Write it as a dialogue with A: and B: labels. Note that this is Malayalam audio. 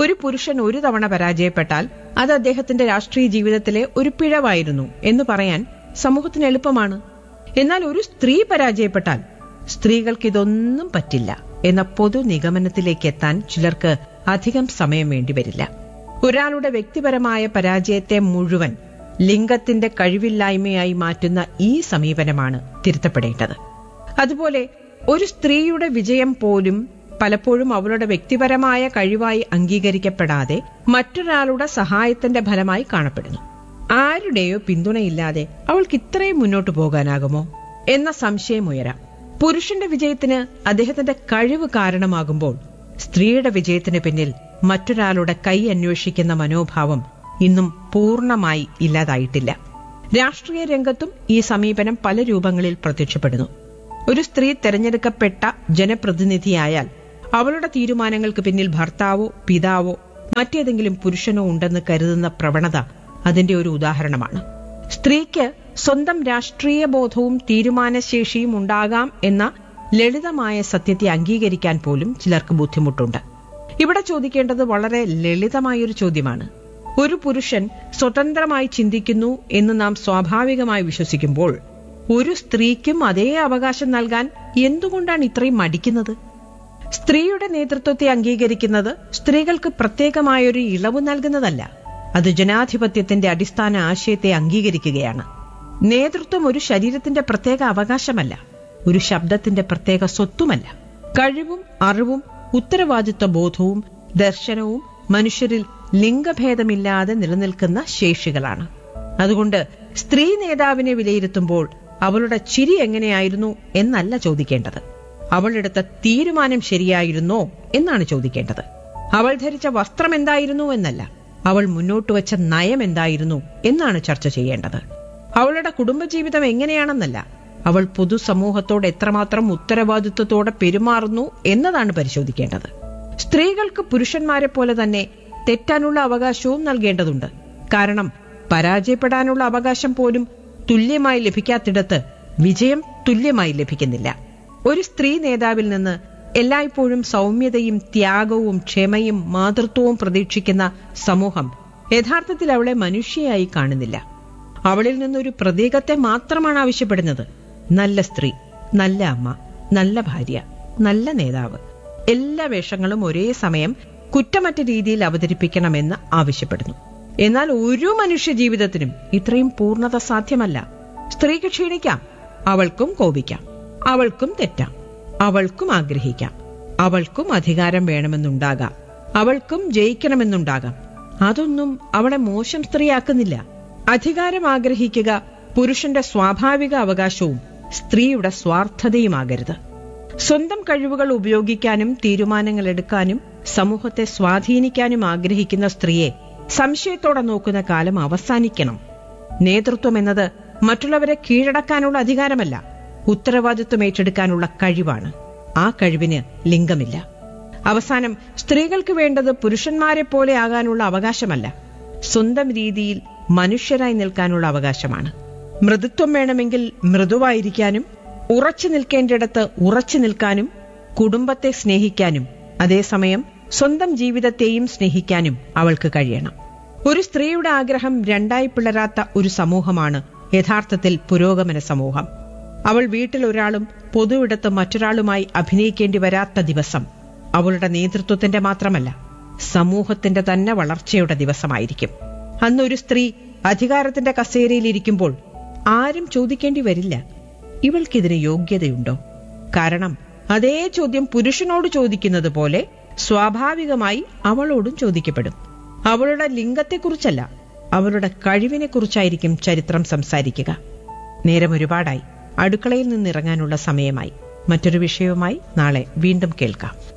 A: ഒരു പുരുഷൻ ഒരു തവണ പരാജയപ്പെട്ടാൽ അത് അദ്ദേഹത്തിന്റെ രാഷ്ട്രീയ ജീവിതത്തിലെ ഒരു പിഴവായിരുന്നു എന്ന് പറയാൻ സമൂഹത്തിന് എളുപ്പമാണ് എന്നാൽ ഒരു സ്ത്രീ പരാജയപ്പെട്ടാൽ സ്ത്രീകൾക്ക് ഇതൊന്നും പറ്റില്ല എന്ന പൊതു നിഗമനത്തിലേക്ക് എത്താൻ ചിലർക്ക് അധികം സമയം വേണ്ടിവരില്ല ഒരാളുടെ വ്യക്തിപരമായ പരാജയത്തെ മുഴുവൻ ലിംഗത്തിന്റെ കഴിവില്ലായ്മയായി മാറ്റുന്ന ഈ സമീപനമാണ് തിരുത്തപ്പെടേണ്ടത് അതുപോലെ ഒരു സ്ത്രീയുടെ വിജയം പോലും പലപ്പോഴും അവളുടെ വ്യക്തിപരമായ കഴിവായി അംഗീകരിക്കപ്പെടാതെ മറ്റൊരാളുടെ സഹായത്തിന്റെ ഫലമായി കാണപ്പെടുന്നു ആരുടെയോ പിന്തുണയില്ലാതെ അവൾക്ക് ഇത്രയും മുന്നോട്ട് പോകാനാകുമോ എന്ന സംശയം ഉയരാം പുരുഷന്റെ വിജയത്തിന് അദ്ദേഹത്തിന്റെ കഴിവ് കാരണമാകുമ്പോൾ സ്ത്രീയുടെ വിജയത്തിന് പിന്നിൽ മറ്റൊരാളുടെ കൈ അന്വേഷിക്കുന്ന മനോഭാവം ഇന്നും പൂർണ്ണമായി ഇല്ലാതായിട്ടില്ല രാഷ്ട്രീയ രംഗത്തും ഈ സമീപനം പല രൂപങ്ങളിൽ പ്രത്യക്ഷപ്പെടുന്നു ഒരു സ്ത്രീ തെരഞ്ഞെടുക്കപ്പെട്ട ജനപ്രതിനിധിയായാൽ അവളുടെ തീരുമാനങ്ങൾക്ക് പിന്നിൽ ഭർത്താവോ പിതാവോ മറ്റേതെങ്കിലും പുരുഷനോ ഉണ്ടെന്ന് കരുതുന്ന പ്രവണത അതിന്റെ ഒരു ഉദാഹരണമാണ് സ്ത്രീക്ക് സ്വന്തം രാഷ്ട്രീയ ബോധവും തീരുമാനശേഷിയും ഉണ്ടാകാം എന്ന ലളിതമായ സത്യത്തെ അംഗീകരിക്കാൻ പോലും ചിലർക്ക് ബുദ്ധിമുട്ടുണ്ട് ഇവിടെ ചോദിക്കേണ്ടത് വളരെ ലളിതമായൊരു ചോദ്യമാണ് ഒരു പുരുഷൻ സ്വതന്ത്രമായി ചിന്തിക്കുന്നു എന്ന് നാം സ്വാഭാവികമായി വിശ്വസിക്കുമ്പോൾ ഒരു സ്ത്രീക്കും അതേ അവകാശം നൽകാൻ എന്തുകൊണ്ടാണ് ഇത്രയും മടിക്കുന്നത് സ്ത്രീയുടെ നേതൃത്വത്തെ അംഗീകരിക്കുന്നത് സ്ത്രീകൾക്ക് പ്രത്യേകമായൊരു ഇളവ് നൽകുന്നതല്ല അത് ജനാധിപത്യത്തിന്റെ അടിസ്ഥാന ആശയത്തെ അംഗീകരിക്കുകയാണ് നേതൃത്വം ഒരു ശരീരത്തിന്റെ പ്രത്യേക അവകാശമല്ല ഒരു ശബ്ദത്തിന്റെ പ്രത്യേക സ്വത്തുമല്ല കഴിവും അറിവും ഉത്തരവാദിത്വ ബോധവും ദർശനവും മനുഷ്യരിൽ ലിംഗഭേദമില്ലാതെ നിലനിൽക്കുന്ന ശേഷികളാണ് അതുകൊണ്ട് സ്ത്രീ നേതാവിനെ വിലയിരുത്തുമ്പോൾ അവളുടെ ചിരി എങ്ങനെയായിരുന്നു എന്നല്ല ചോദിക്കേണ്ടത് അവളെടുത്ത തീരുമാനം ശരിയായിരുന്നോ എന്നാണ് ചോദിക്കേണ്ടത് അവൾ ധരിച്ച വസ്ത്രം എന്തായിരുന്നു എന്നല്ല അവൾ മുന്നോട്ട് വെച്ച നയം എന്തായിരുന്നു എന്നാണ് ചർച്ച ചെയ്യേണ്ടത് അവളുടെ കുടുംബജീവിതം എങ്ങനെയാണെന്നല്ല അവൾ പൊതുസമൂഹത്തോട് എത്രമാത്രം ഉത്തരവാദിത്വത്തോടെ പെരുമാറുന്നു എന്നതാണ് പരിശോധിക്കേണ്ടത് സ്ത്രീകൾക്ക് പുരുഷന്മാരെ പോലെ തന്നെ തെറ്റാനുള്ള അവകാശവും നൽകേണ്ടതുണ്ട് കാരണം പരാജയപ്പെടാനുള്ള അവകാശം പോലും തുല്യമായി ലഭിക്കാത്തിടത്ത് വിജയം തുല്യമായി ലഭിക്കുന്നില്ല ഒരു സ്ത്രീ നേതാവിൽ നിന്ന് എല്ലായ്പ്പോഴും സൗമ്യതയും ത്യാഗവും ക്ഷമയും മാതൃത്വവും പ്രതീക്ഷിക്കുന്ന സമൂഹം യഥാർത്ഥത്തിൽ അവളെ മനുഷ്യയായി കാണുന്നില്ല അവളിൽ നിന്നൊരു പ്രതീകത്തെ മാത്രമാണ് ആവശ്യപ്പെടുന്നത് നല്ല സ്ത്രീ നല്ല അമ്മ നല്ല ഭാര്യ നല്ല നേതാവ് എല്ലാ വേഷങ്ങളും ഒരേ സമയം കുറ്റമറ്റ രീതിയിൽ അവതരിപ്പിക്കണമെന്ന് ആവശ്യപ്പെടുന്നു എന്നാൽ ഒരു മനുഷ്യ ജീവിതത്തിനും ഇത്രയും പൂർണ്ണത സാധ്യമല്ല സ്ത്രീക്ക് ക്ഷീണിക്കാം അവൾക്കും കോപിക്കാം അവൾക്കും തെറ്റാം അവൾക്കും ആഗ്രഹിക്കാം അവൾക്കും അധികാരം വേണമെന്നുണ്ടാകാം അവൾക്കും ജയിക്കണമെന്നുണ്ടാകാം അതൊന്നും അവളെ മോശം സ്ത്രീയാക്കുന്നില്ല അധികാരം ആഗ്രഹിക്കുക പുരുഷന്റെ സ്വാഭാവിക അവകാശവും സ്ത്രീയുടെ സ്വാർത്ഥതയുമാകരുത് സ്വന്തം കഴിവുകൾ ഉപയോഗിക്കാനും തീരുമാനങ്ങൾ എടുക്കാനും സമൂഹത്തെ സ്വാധീനിക്കാനും ആഗ്രഹിക്കുന്ന സ്ത്രീയെ സംശയത്തോടെ നോക്കുന്ന കാലം അവസാനിക്കണം നേതൃത്വം എന്നത് മറ്റുള്ളവരെ കീഴടക്കാനുള്ള അധികാരമല്ല ഉത്തരവാദിത്വം ഏറ്റെടുക്കാനുള്ള കഴിവാണ് ആ കഴിവിന് ലിംഗമില്ല അവസാനം സ്ത്രീകൾക്ക് വേണ്ടത് പുരുഷന്മാരെ പോലെ ആകാനുള്ള അവകാശമല്ല സ്വന്തം രീതിയിൽ മനുഷ്യരായി നിൽക്കാനുള്ള അവകാശമാണ് മൃദുത്വം വേണമെങ്കിൽ മൃദുവായിരിക്കാനും ഉറച്ചു നിൽക്കേണ്ടിടത്ത് ഉറച്ചു നിൽക്കാനും കുടുംബത്തെ സ്നേഹിക്കാനും അതേസമയം സ്വന്തം ജീവിതത്തെയും സ്നേഹിക്കാനും അവൾക്ക് കഴിയണം ഒരു സ്ത്രീയുടെ ആഗ്രഹം രണ്ടായി പിളരാത്ത ഒരു സമൂഹമാണ് യഥാർത്ഥത്തിൽ പുരോഗമന സമൂഹം അവൾ വീട്ടിൽ ഒരാളും പൊതുവിടത്ത് മറ്റൊരാളുമായി അഭിനയിക്കേണ്ടി വരാത്ത ദിവസം അവളുടെ നേതൃത്വത്തിന്റെ മാത്രമല്ല സമൂഹത്തിന്റെ തന്നെ വളർച്ചയുടെ ദിവസമായിരിക്കും അന്ന് ഒരു സ്ത്രീ അധികാരത്തിന്റെ കസേരയിൽ ഇരിക്കുമ്പോൾ ആരും ചോദിക്കേണ്ടി വരില്ല ഇവൾക്കിതിന് യോഗ്യതയുണ്ടോ കാരണം അതേ ചോദ്യം പുരുഷനോട് ചോദിക്കുന്നത് പോലെ സ്വാഭാവികമായി അവളോടും ചോദിക്കപ്പെടും അവളുടെ ലിംഗത്തെക്കുറിച്ചല്ല അവളുടെ കഴിവിനെക്കുറിച്ചായിരിക്കും ചരിത്രം സംസാരിക്കുക നേരം ഒരുപാടായി അടുക്കളയിൽ നിന്നിറങ്ങാനുള്ള സമയമായി മറ്റൊരു വിഷയവുമായി നാളെ വീണ്ടും കേൾക്കാം